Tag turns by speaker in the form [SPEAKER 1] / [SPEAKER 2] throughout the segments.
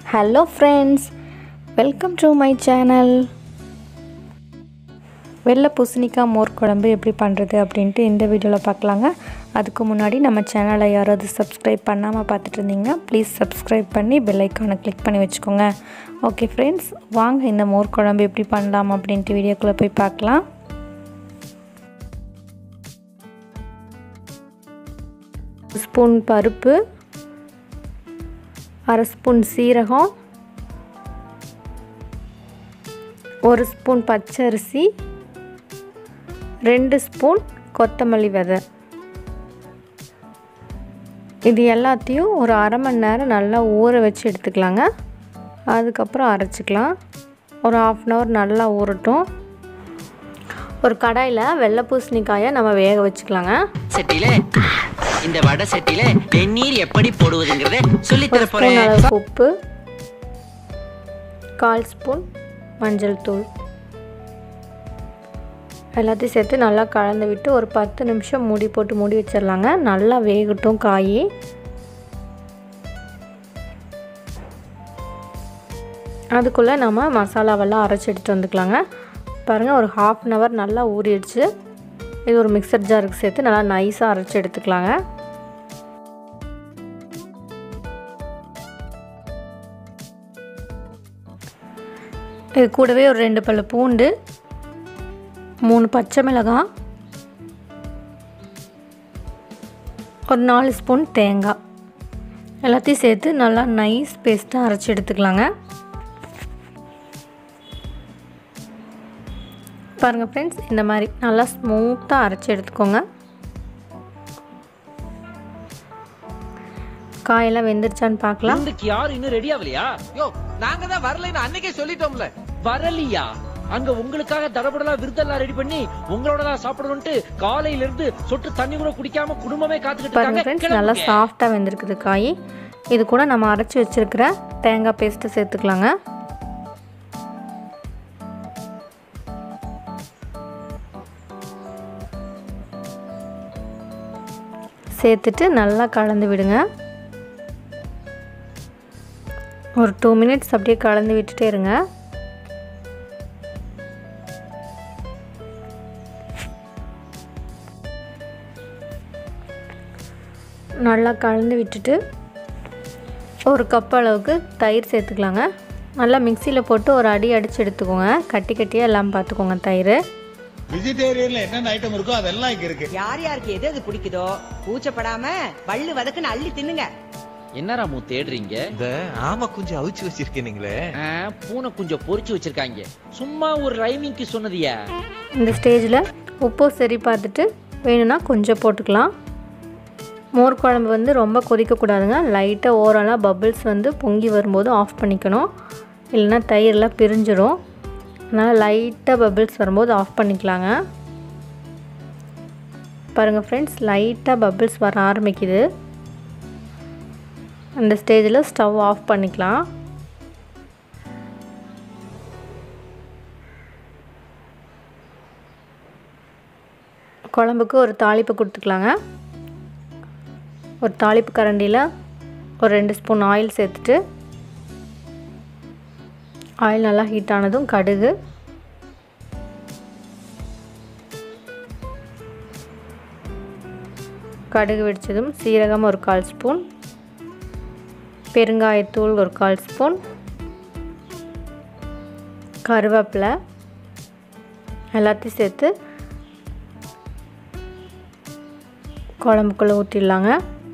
[SPEAKER 1] Hello friends welcome to my channel வெள்ளை பூசணிக்காய் மோர் குழம்பு எப்படி பண்ணுறது அப்படின்ட்டு இந்த வீடியோவில் பார்க்கலாங்க அதுக்கு முன்னாடி நம்ம சேனலை யாராவது சப்ஸ்கிரைப் பண்ணாமல் பார்த்துட்டு இருந்தீங்கன்னா ப்ளீஸ் சப்ஸ்கிரைப் பண்ணி பெல் ஐக்கானை கிளிக் பண்ணி வச்சுக்கோங்க ஓகே ஃப்ரெண்ட்ஸ் வாங்க இந்த மோர் குழம்பு எப்படி பண்ணலாம் அப்படின்ட்டு வீடியோக்குள்ளே போய் பார்க்கலாம் ஸ்பூன் பருப்பு அரை ஸ்பூன் சீரகம் ஒரு ஸ்பூன் பச்சரிசி ரெண்டு ஸ்பூன் கொத்தமல்லி விதை இது எல்லாத்தையும் ஒரு அரை மணி நேரம் நல்லா ஊற வச்சு எடுத்துக்கலாங்க அதுக்கப்புறம் அரைச்சிக்கலாம் ஒரு ஆஃப் அன் ஹவர் நல்லா ஊறட்டும் ஒரு கடாயில் வெள்ளை பூசணிக்காயை நம்ம வேக வச்சுக்கலாங்க
[SPEAKER 2] செட்டில இந்த வடை செட்டில வெந்நீர் எப்படி போடுவதுங்கிறத சொல்லி
[SPEAKER 1] ஒரு
[SPEAKER 2] தர
[SPEAKER 1] ஸ்பூன்
[SPEAKER 2] போறேன்
[SPEAKER 1] அளவு உப்பு கால் ஸ்பூன் மஞ்சள் தூள் எல்லாத்தையும் சேர்த்து நல்லா கலந்து விட்டு ஒரு பத்து நிமிஷம் மூடி போட்டு மூடி வச்சிடலாங்க நல்லா வேகட்டும் காய் அதுக்குள்ளே நம்ம மசாலாவெல்லாம் அரைச்சி எடுத்து வந்துக்கலாங்க பாருங்கள் ஒரு ஹாஃப் அன் ஹவர் நல்லா ஊறிடுச்சு இது ஒரு மிக்சர் ஜாருக்கு சேர்த்து நல்லா நைஸாக அரைச்சி எடுத்துக்கலாங்க இது கூடவே ஒரு ரெண்டு பல்லு பூண்டு மூணு பச்சை மிளகாய் ஒரு நாலு ஸ்பூன் தேங்காய் எல்லாத்தையும் சேர்த்து நல்லா நைஸ் பேஸ்ட்டாக அரைச்சி எடுத்துக்கலாங்க பாருங்கள் ஃப்ரெண்ட்ஸ் இந்த மாதிரி நல்லா ஸ்மூத்தாக அரைச்சி எடுத்துக்கோங்க காயெல்லாம் வெந்துருச்சான்னு பார்க்கலாம்
[SPEAKER 3] விருந்துக்கு யாரும் இன்னும் ரெடி ஆகலையா
[SPEAKER 4] யோ நாங்க தான் வரலைன்னு அன்னைக்கே சொல்லிட்டோம்ல
[SPEAKER 3] வரலையா அங்க உங்களுக்காக தடபடலா விருந்தெல்லாம் ரெடி பண்ணி உங்களோட தான் சாப்பிடணும்ட்டு காலையில இருந்து சொட்டு தண்ணி கூட குடிக்காம குடும்பமே காத்துக்கிட்டு
[SPEAKER 1] பாருங்க
[SPEAKER 3] இருக்காங்க
[SPEAKER 1] ஃப்ரெண்ட்ஸ் நல்லா
[SPEAKER 3] கிளம்புங்க.
[SPEAKER 1] சாஃப்டாக வெந்திருக்குது காய் இது கூட நம்ம அரைச்சி வச்சிருக்கிற தேங்காய் பேஸ்ட்டு சேர்த்துக்கலாங்க சேர்த்துட்டு நல்லா கலந்து விடுங்க ஒரு டூ மினிட்ஸ் அப்படியே கலந்து விட்டுட்டே இருங்க நல்லா கலந்து விட்டுட்டு ஒரு கப் அளவுக்கு தயிர் சேர்த்துக்கலாங்க நல்லா மிக்சியில் போட்டு ஒரு அடி அடித்து எடுத்துக்கோங்க கட்டி கட்டியாக எல்லாம் பார்த்துக்கோங்க தயிர்
[SPEAKER 5] வெஜிடேரியன்ல என்னென்ன ஐட்டம் இருக்கோ அதெல்லாம் இங்க இருக்கு
[SPEAKER 6] யார் யாருக்கு எது எது பிடிக்குதோ கூச்சப்படாம வள்ளு வதக்குன்னு அள்ளி தின்னுங்க
[SPEAKER 3] என்ன ராமு தேடுறீங்க
[SPEAKER 4] இந்த ஆமா கொஞ்சம் அவிச்சு வச்சிருக்கீங்களே
[SPEAKER 3] ஆ, பூனை குஞ்சம் பொரிச்சு வச்சிருக்காங்க சும்மா ஒரு ரைமிங்க்கு சொன்னதியா
[SPEAKER 1] இந்த ஸ்டேஜில் உப்பு சரி பார்த்துட்டு வேணும்னா கொஞ்சம் போட்டுக்கலாம் மோர் குழம்பு வந்து ரொம்ப கொதிக்கக்கூடாதுங்க லைட்டாக ஓரலாக பபிள்ஸ் வந்து பொங்கி வரும்போது ஆஃப் பண்ணிக்கணும் இல்லைன்னா தயிர்லாம் பிரிஞ்சிடும் அதனால் லைட்டாக பபிள்ஸ் வரும்போது ஆஃப் பண்ணிக்கலாங்க பாருங்கள் ஃப்ரெண்ட்ஸ் லைட்டாக பபிள்ஸ் வர ஆரம்பிக்குது அந்த ஸ்டேஜில் ஸ்டவ் ஆஃப் பண்ணிக்கலாம் குழம்புக்கு ஒரு தாளிப்பு கொடுத்துக்கலாங்க ஒரு தாளிப்பு கரண்டியில் ஒரு ரெண்டு ஸ்பூன் ஆயில் சேர்த்துட்டு ஆயில் நல்லா ஹீட் ஆனதும் கடுகு கடுகு வெடிச்சதும் சீரகம் ஒரு கால் ஸ்பூன் பெருங்காயத்தூள் ஒரு கால் ஸ்பூன் கருவேப்பிலை எல்லாத்தையும் சேர்த்து குழம்புக்குள்ளே ஊற்றிடலாங்க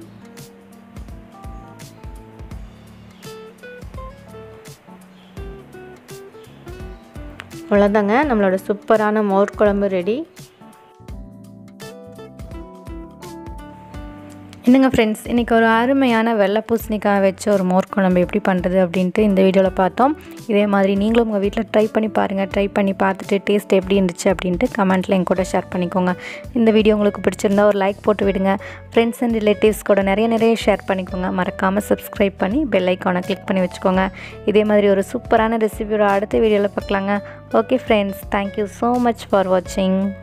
[SPEAKER 1] அவ்வளோதாங்க நம்மளோட சூப்பரான மோர் குழம்பு ரெடி என்னங்க ஃப்ரெண்ட்ஸ் இன்றைக்கி ஒரு அருமையான வெள்ளை பூசணிக்காய் வச்ச ஒரு மோர் குழம்பு எப்படி பண்ணுறது அப்படின்ட்டு இந்த வீடியோவில் பார்த்தோம் இதே மாதிரி நீங்களும் உங்கள் வீட்டில் ட்ரை பண்ணி பாருங்கள் ட்ரை பண்ணி பார்த்துட்டு டேஸ்ட் எப்படி இருந்துச்சு அப்படின்ட்டு கமெண்ட்டில் என் கூட ஷேர் பண்ணிக்கோங்க இந்த வீடியோ உங்களுக்கு பிடிச்சிருந்தா ஒரு லைக் போட்டு விடுங்க ஃப்ரெண்ட்ஸ் அண்ட் ரிலேட்டிவ்ஸ் கூட நிறைய நிறைய ஷேர் பண்ணிக்கோங்க மறக்காமல் சப்ஸ்கிரைப் பண்ணி பெல் ஐக்கானை கிளிக் பண்ணி வச்சுக்கோங்க இதே மாதிரி ஒரு சூப்பரான ரெசிபியோட அடுத்த வீடியோவில் பார்க்கலாங்க okay friends thank you so much for வாட்சிங்